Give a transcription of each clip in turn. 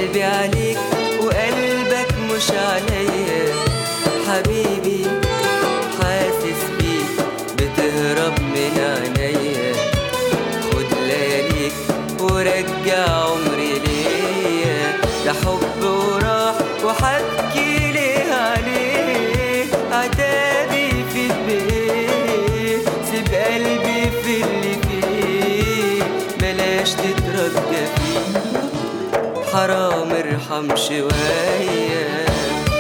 قلبي عليك وقلبك مش عليا حبيبي حاسس بيك بتهرب من عينيا خد لياليك ورجع عمري ليا ده حب وراح وحكي ليه عليه عتابي في بايه سيب قلبي في اللي فيه بلاش تترجى فيه حرام ارحم شويه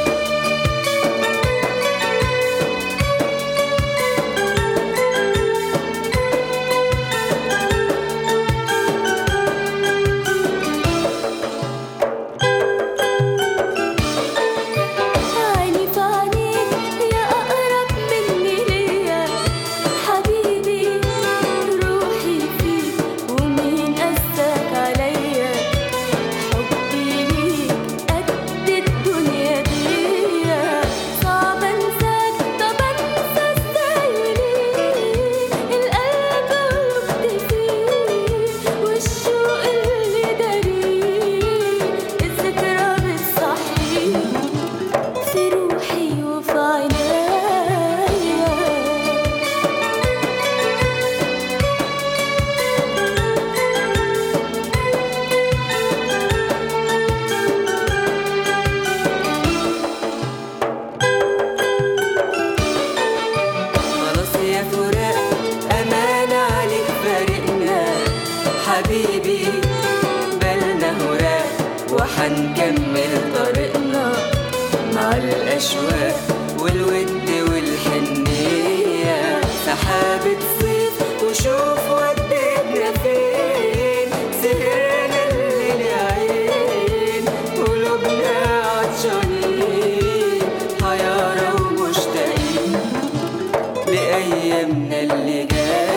عيني في عينيك يا أقرب مني ليا حبيبي روحي فيك ومين قساك عليا حبي ليك قد الدنيا دي صعب انساك طب انسى ازاي ليه القلب غلبت فيه والشوق اللي داريه الذكرى بتصحيه في روحي وفي عينيا خلاص يا فراق أمان عليك فارقنا حبيبي بالنا هراء وحنكمل طريقنا مع الأشواق والود والحنية سحابة صيف وشوف وديتنا فين سهرنا الليل عين قلوبنا عطشانين حيارى ومشتاقين لأيامنا اللي جاية